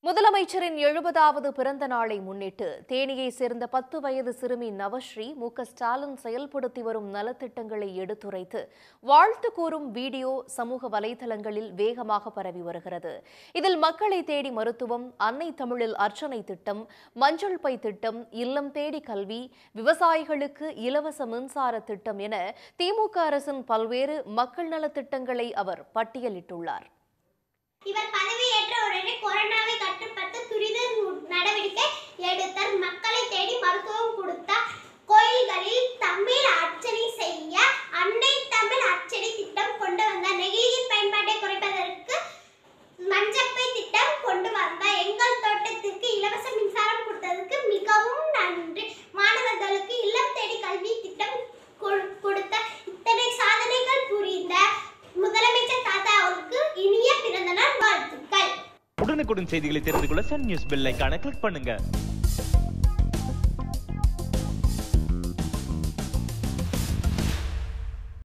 முதலமைச்சரின் எழுபதாவது பிறந்த நாளை முன்னிட்டு தேனியை சேர்ந்த பத்து வயது சிறுமி நவஸ்ரீ மு க ஸ்டாலின் செயல்படுத்தி வரும் நலத்திட்டங்களை எடுத்துரைத்து வாழ்த்து கூறும் வீடியோ சமூக வலைதளங்களில் வேகமாக பரவி வருகிறது இதில் மக்களை தேடி மருத்துவம் அன்னை தமிழில் அர்ச்சனை திட்டம் மஞ்சள் பை திட்டம் இல்லம் தேடி கல்வி விவசாயிகளுக்கு இலவச மின்சார திட்டம் என திமுக அரசின் பல்வேறு மக்கள் நலத்திட்டங்களை அவர் பட்டியலிட்டுள்ளார் இவர் பதவியேற்ற உடனே கொரோனாவை கட்டுப்படுத்த துரித நு- நடவடிக்கை எடுத்தார் மக்களை தேடி மருத்துவம் கொடுத்தார் கோயில்களில் தமிழ் அர்ச்சனை செய்ய அன்னை தமிழ் அர்ச்சனை திட்டம் கொண்டு வந்தார் நெகிழியின் பயன்பாட்டை குறைப்பதற்கு மஞ்சப்பை திட்டம் கொண்டு வந்தார் எங்கள் தோட்டத்திற்கு இலவச மின்சாரம் கொடுத்ததற்கு மிகவும் நன்றி மாணவர்களுக்கு இல்லம் தேடி கல்வி திட்டம் கொ- கொடுத்த இத்தனை சாதனைகள் புரிந்த முதலமைச்சர் தாத்தா அவருக்கு இனிய பிறந்தநாள் வாழ்த்துக்கள் உடனுக்குடன் செய்திகளை தெரிந்து கொள்ள சன் நியூஸ் பெல் ஐகானை கிளிக் பண்ணுங்க